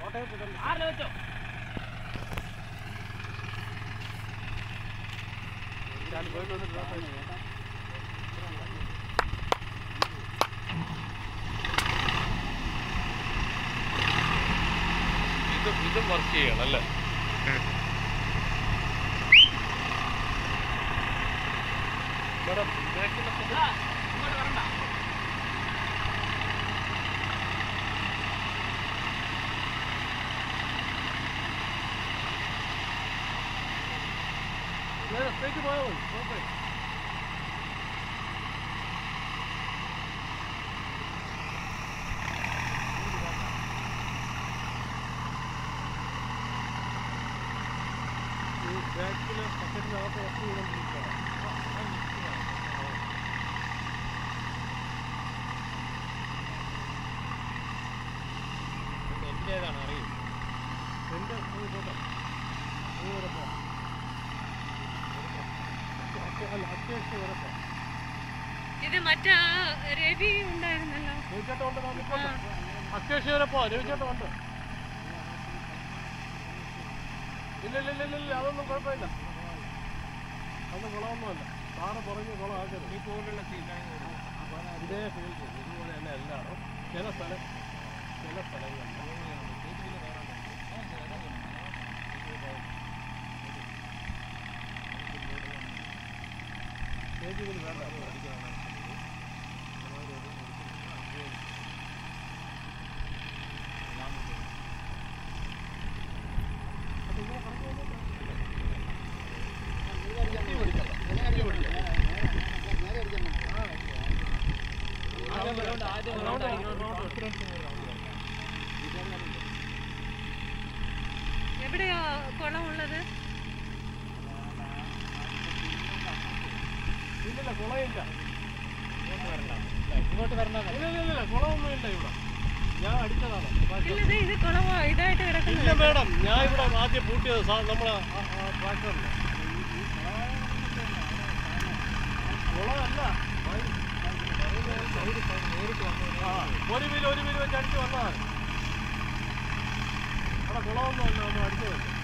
ഇതും ഇതും വർക്ക് ചെയ്യണം അല്ലേ മേഡം ബാക്കിലൊക്കെ സ്ട്രേറ്റ് പോയാൽ മതി കുഴപ്പമില്ല ഈ ബാക്കില് പക്കറ്റിനകത്ത് വർക്ക് ചെയ്തുകൊണ്ടിരിക്കുകയാണ് എന്റേതാണ് അറിയും എന്റെ നീ പോട്ടെ നീ വരെ പോ അത്യ- അല്ല അത്യാവശ്യം വരെ പോ ഇത് മറ്റാ രവി ഉണ്ടായിരുന്നല്ലോ രവിചേട്ടൻ ഉണ്ട് നാ നിൽപ്പുണ്ട് അത്യാവശ്യം വരെ പോ രവിചേട്ടൻ ഉണ്ട് ഇല്ല ഇല്ല ഇല്ല ഇല്ല ഇല്ല അതൊന്നും കുഴപ്പമില്ല അതൊന്നും കുളമൊന്നുമല്ല സാറ് പറഞ്ഞ് കുളമാക്കരുത് ഈ പോലുള്ള സീറ്റാണെങ്കിൽ ഇതേ ഫീൽഡ് ഇതുപോലെ തന്നെ എല്ലായിടും ചില സ്ഥലം ചില സ്ഥലങ്ങളിൽ സ്റ്റേജിൽ വേണ്ട എവിടെയാ കുളമുള്ളത് ഇല്ലില്ല കുളമില്ല ഇങ്ങോട്ട് വരണ്ട ഇല്ല ഇല്ല ഇല്ല കുളമൊന്നും ഇല്ല ഇവിടെ ഞാൻ അടിച്ചതാണ് ബാക്കി- ഇല്ലത് ഇത് കുളമോ ഇതായിട്ട് ഇല്ല കിടക്കുന്നത് മേഡം ഞാൻ ഇവിടെ ആദ്യം പൂട്ടിയത് സാ- നമ്മളെ ട്രാക്ടറിൽ കുളമല്ല ആ, ഒരു വീല് ഒരു വീല് വെച്ച് അടിച്ച് വന്നതാണ് അവിടെ കുളമൊന്നും അല്ല നമ്മൾ അടിച്ചതല്ല